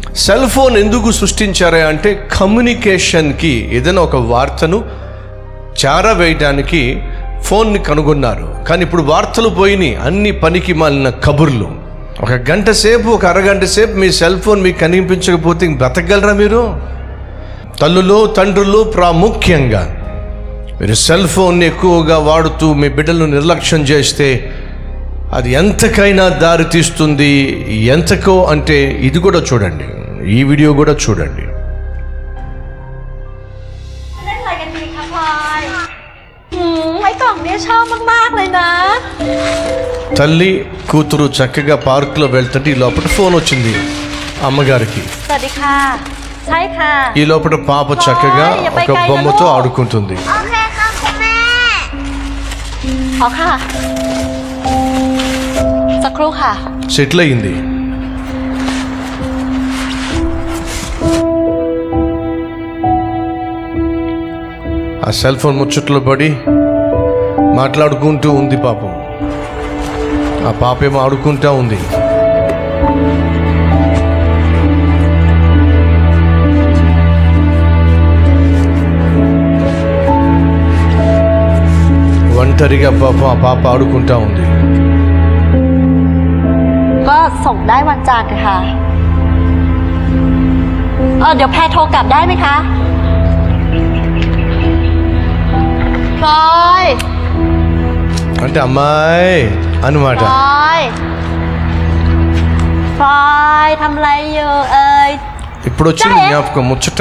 Cell phone ఎందుకు సృష్టించారా అంటే కమ్యూనికేషన్కి ఏదైనా ఒక వార్తను చేరవేయడానికి ఫోన్ని కనుగొన్నారు కానీ ఇప్పుడు వార్తలు పోయినాయి అన్ని పనికి మాలిన కబుర్లు ఒక గంట సేపు ఒక అరగంట సేపు మీ సెల్ ఫోన్ మీకు కనిపించకపోతే ఇంక బ్రతకగలరా మీరు తల్లులు తండ్రులు ప్రాముఖ్యంగా మీరు సెల్ ఫోన్ ఎక్కువగా వాడుతూ మీ బిడ్డలను నిర్లక్ష్యం చేస్తే అది ఎంతకైనా దారి తీస్తుంది ఎంతకో అంటే ఇది కూడా చూడండి ఈ వీడియో కూడా చూడండి เล่นอะไรกันดีคะพลอยหืมไอ้กล่องเนี้ยชอบมาก ๆ เลยนะ తల్లి కూతురు చక్కగా పార్కులో వెళ్తుంటే ఈ లోపల ఫోన్ వచ్చింది అమ్మగారికి สวัสดีค่ะ ใช่ค่ะ ఈ లోపల పాప చక్కగా ఒక బొమ్మతో ఆడుకుంటుంది โอเคค่ะคุณแม่อ๋อค่ะ สักครู่ค่ะ సెటిల్ అయింది ఆ సెల్ ఫోన్ ముచ్చట్లో పడి మాట్లాడుకుంటూ ఉంది పాపం ఆ పాప ఏమో ఆడుకుంటా ఉంది ఒంటరిగా పాపం ఆ పాప ఆడుకుంటా ఉంది ก็ส่งได้วันจันทร์ค่ะ เออเดี๋ยวแพรโทรกลับได้ไหมคะพลอย అంటే అమ్మాయి พ అనమాట ลอยพลอยทำอะไรอยู่เอ่ย ఇప్పుడు వచ్చింది జ్ఞాపకం ముచ్చట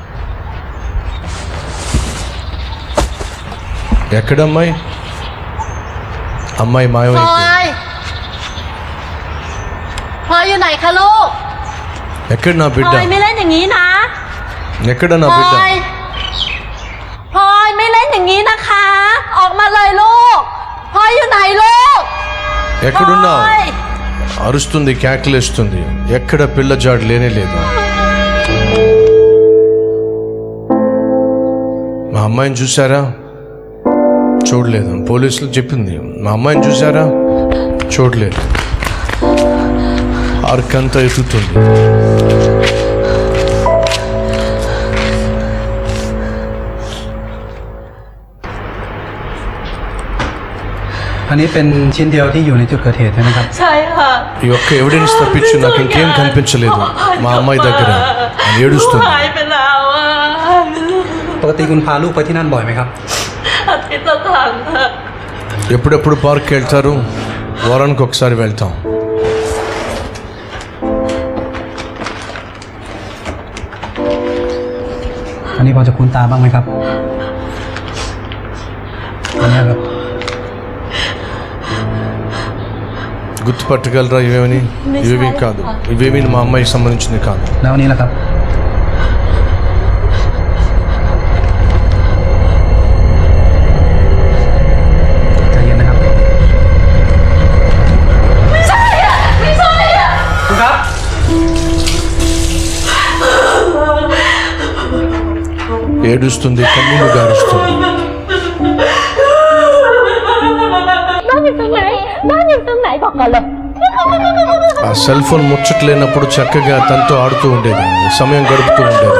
ఎక్కడ అమ్మాయి అమ్మాయి พล మాయమైంది อยพลอยอยู่ไหนคะลูก ఎక్కడ నా พ బిడ్డ ลอยไม่เล่นอย่างนี้นะ ఎక్కడ నా พล బిడ్డ อยพลอยไม่เล่นอย่างนี้นะคะ ออกมาเลยลูกพลอยอยู่ไหนลูก ఎక్కడున్నావు พลอย అరుస్తుంది కేకలేస్తుంది ఎక్కడ పిల్ల జాడు లేనే లేదు మా అమ్మాయిని చూసారా చూడలేదు పోలీసులు చెప్పింది మా అమ్మాయిని చూసారా చూడలేదు ఆర్కంతా ఎత్తుతుంది อันนี้เป็นชิ้นเดียวที่อยู่ในจุดเกิดเหตุใช่ไหมครับใช่ค่ะ ఈ ఒక్క ఎవిడెన్స్ తప్పించి నాకు ఇంకేం కనిపించలేదు మా అమ్మాయి దగ్గర అని ఏడుస్తుంది หายไปแล้วอ่ะปกติคุณพาลูกไปที่นั่นบ่อยไหมครับอาทิตย์ละครั้งค่ะ ఎప్పుడెప్పుడు పార్క్కి వెళ్తారు వారానికి ఒకసారి వెళ్తాం อันนี้พอจะคุ้นตาบ้างไหมครับอันนี้ครับ గుర్తుపట్టగలరా ఇవేమని ఇవేమీ కాదు ఇవేమీ మా అమ్మాయికి సంబంధించింది కాదు แล้วอันนี้ล่ะครับ ใจเย็นนะครับไม่ใช่อ่ะ ไม่ใช่อ่ะคุณครับ ఏడుస్తుంది కన్నీళ్లు గారుస్తుంది บ้านอยู่ตรงไหน บ้านอยู่ตรงไหนบอกก่อนเลย ఆ సెల్ ఫోన్ ముచ్చట్లేనప్పుడు చక్కగా తనతో ఆడుతూ ఉండేది సమయం గడుపుతూ ఉండేది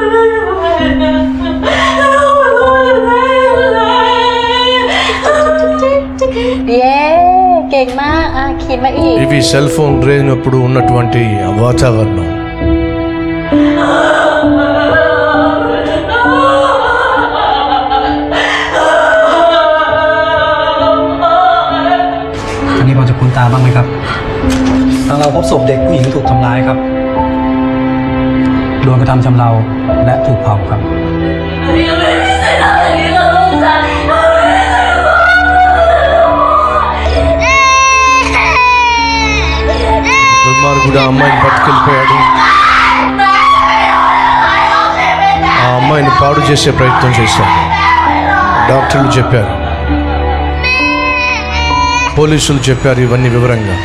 เย้ เก่งมากอ่ะขีดมาอีก ఇవి సెల్ ఫోన్ రేగినప్పుడు ఉన్నటువంటి ఆ వాతావరణం อันนี้พอจะคุ้นตาบ้างไหมครับ ทางเราพบศพเด็กผู้หญิงถูกทำร้ายครับ โดนกระทำชำเราและถูกเผาครับ దుర్మార్గుడు ఆ అమ్మాయిని పట్టుకెళ్ళిపోయాడు ఆ అమ్మాయిని పాడు చేసే ప్రయత్నం చేశాడు డాక్టర్లు చెప్పారు పోలీసులు చెప్పారు ఇవన్నీ వివరంగా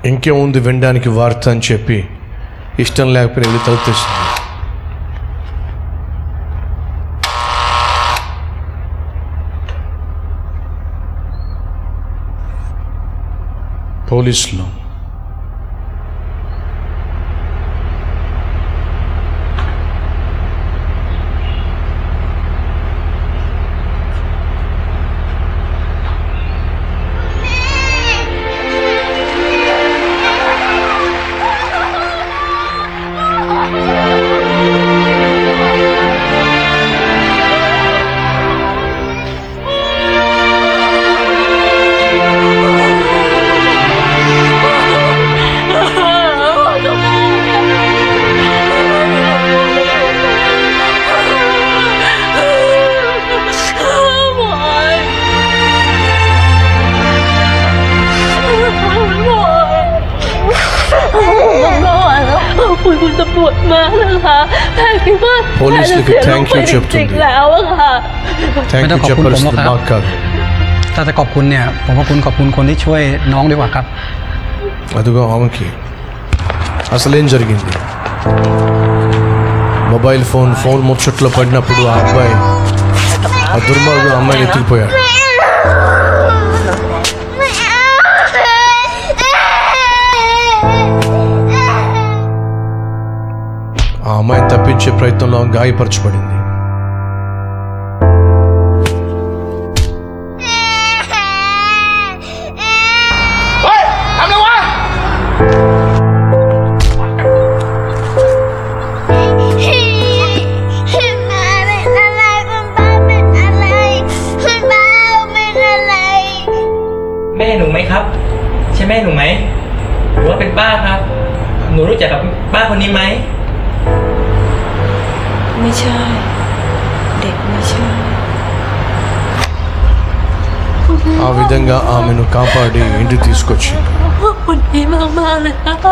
ఇంకేముంది వినడానికి వార్త అని చెప్పి ఇష్టం లేకపోయినా వెళ్ళి తలుపు తెస్తుంది పోలీసులు ขอบคุณคุณตำรวจมากนะคะแพทย์คิดว่า పోలీసులకి แพทย์จะ thank you เสียลูกไป చెప్తుంది. จริงๆแล้วอะค่ะ థ్యాంక్ ไม่ต้ యూ องขอบคุณผมหรอก చెప్పాల్సింది ครับ మాకు కాదు ถ้าจะขอบคุณเนี่ย ผมว่าคุณขอบคุณคนที่ช่วยน้องดีกว่าครับ అదిగో ఆమెకి అసలేం జరిగింది మొబైల్ ఫోన్ ఫోన్ ముచ్చట్లో పడినప్పుడు ఆ అబ్బాయి ఆ దుర్మార్గుడు అమ్మాయిని ఎత్తుకుపోయాడు ఆ అమ్మాయిని తప్పించే ప్రయత్నంలో ఆమె గాయపరచబడింది มาเป็นอะไรคุณป้าเป็นอะไรคุณป้าเป็นอะไรแม่หนูไหมครับ ใช่แม่หนูไหมหรือว่าเป็นป้าครับ หนูรู้จักกับป้าคนนี้ไหมไม่ใช่ เด็กไม่ใช่ ఆ విధంగా ఆమెను కాపాడి ఇంటికి తీసుకొచ్చింది ขอบคุณพี่มากมากๆเลยนะคะ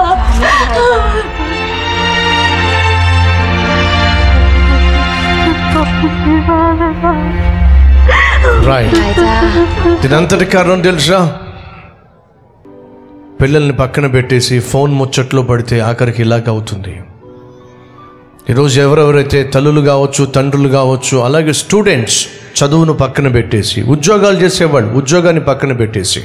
రైట్ దీనంతటి కారణం తెలుసా పిల్లల్ని పక్కన పెట్టేసి ఫోన్ ముచ్చట్లో పడితే ఆఖరికి ఇలాగ అవుతుంది ఈరోజు ఎవరెవరైతే తల్లులు కావచ్చు తండ్రులు కావచ్చు అలాగే స్టూడెంట్స్ చదువును పక్కన పెట్టేసి ఉద్యోగాలు చేసేవాళ్ళు ఉద్యోగాన్ని పక్కన పెట్టేసి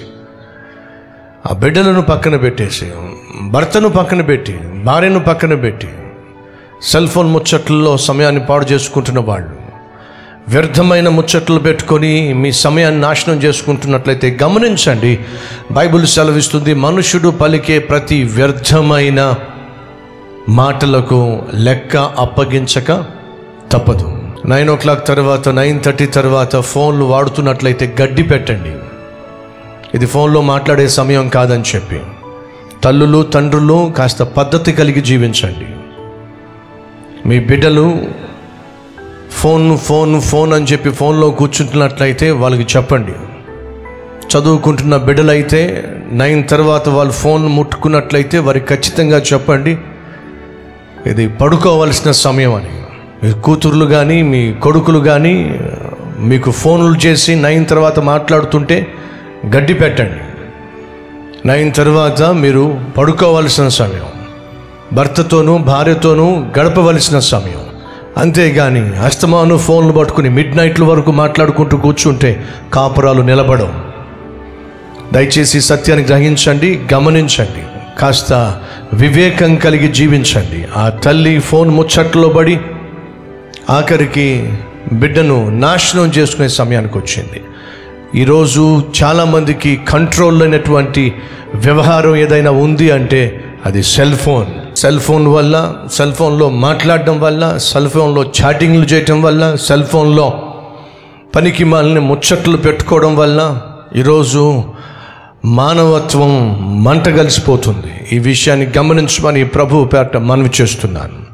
ఆ బిడ్డలను పక్కన పెట్టేసి భర్తను పక్కన పెట్టి భార్యను పక్కన పెట్టి సెల్ ఫోన్ ముచ్చట్లలో సమయాన్ని పాడు చేసుకుంటున్న వాళ్ళు వ్యర్థమైన ముచ్చట్లు పెట్టుకొని మీ సమయాన్ని నాశనం చేసుకుంటున్నట్లయితే గమనించండి బైబిల్ సెలవిస్తుంది మనుషుడు పలికే ప్రతి వ్యర్థమైన మాటలకు లెక్క అప్పగించక తప్పదు నైన్ ఓ క్లాక్ తర్వాత నైన్ థర్టీ తర్వాత ఫోన్లు వాడుతున్నట్లయితే గడ్డి పెట్టండి ఇది ఫోన్లో మాట్లాడే సమయం కాదని చెప్పి తల్లులు తండ్రులు కాస్త పద్ధతి కలిగి జీవించండి మీ బిడ్డలు ఫోన్ ఫోన్ ఫోన్ అని చెప్పి ఫోన్లో కూర్చుంటున్నట్లయితే వాళ్ళకి చెప్పండి చదువుకుంటున్న బిడ్డలైతే నైన్ తర్వాత వాళ్ళు ఫోన్ ముట్టుకున్నట్లయితే వారికి ఖచ్చితంగా చెప్పండి ఇది పడుకోవాల్సిన సమయం అని మీ కూతుర్లు కానీ మీ కొడుకులు కానీ మీకు ఫోన్లు చేసి నైన్ తర్వాత మాట్లాడుతుంటే గడ్డి పెట్టండి నైన్ తర్వాత మీరు పడుకోవాల్సిన సమయం భర్తతోనూ భార్యతోనూ గడపవలసిన సమయం అంతేగాని అస్తమాను ఫోన్లు పట్టుకుని మిడ్ నైట్ల వరకు మాట్లాడుకుంటూ కూర్చుంటే కాపురాలు నిలబడవు దయచేసి సత్యాన్ని గ్రహించండి గమనించండి కాస్త వివేకం కలిగి జీవించండి ఆ తల్లి ఫోన్ ముచ్చట్లో పడి ఆఖరికి బిడ్డను నాశనం చేసుకునే సమయానికి వచ్చింది ఈరోజు చాలామందికి కంట్రోల్ అయినటువంటి వ్యవహారం ఏదైనా ఉంది అంటే అది సెల్ ఫోన్ సెల్ ఫోన్ వల్ల సెల్ ఫోన్లో మాట్లాడడం వల్ల సెల్ ఫోన్లో చాటింగ్లు చేయటం వల్ల సెల్ ఫోన్లో పనికి మాలిన ముచ్చట్లు పెట్టుకోవడం వల్ల ఈరోజు మానవత్వం మంట కలిసిపోతుంది ఈ విషయాన్ని గమనించమని ప్రభు పేట మనవి చేస్తున్నాను